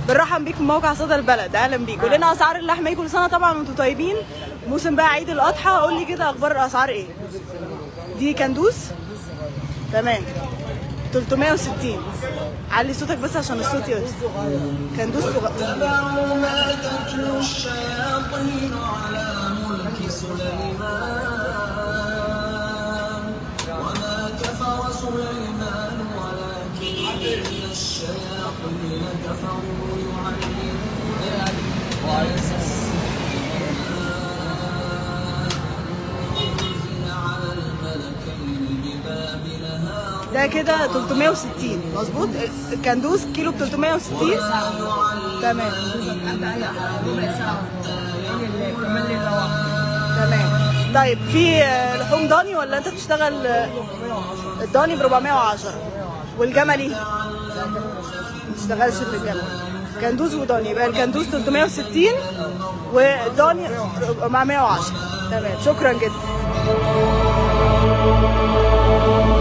بنرحب بيك في موقع صدى البلد اهلا بيك قول لنا اسعار اللحمه ايه كل سنه طبعا وانتم طيبين موسم بقى عيد الاضحى قول لي كده اخبار الاسعار ايه دي كندوس تمام 360 علي صوتك بس عشان الصوت يوصل كندوس صغير ما تتلو الشياطين على ملك سليمان وما كفر سليمان ولكن الشياطين كفروا يعلمون الناس أنزل على الملكين ببابل هاروت ده كده 360 مظبوط الكندوس كيلو ب 360 تمام تمام طيب في آه، لحوم ضاني ولا انت بتشتغل آه، الضاني ب 410 والجملي ما بتشتغلش في الجمل كندوز وضاني يبقى الكندوز 360 والضاني 410 تمام شكرا جدا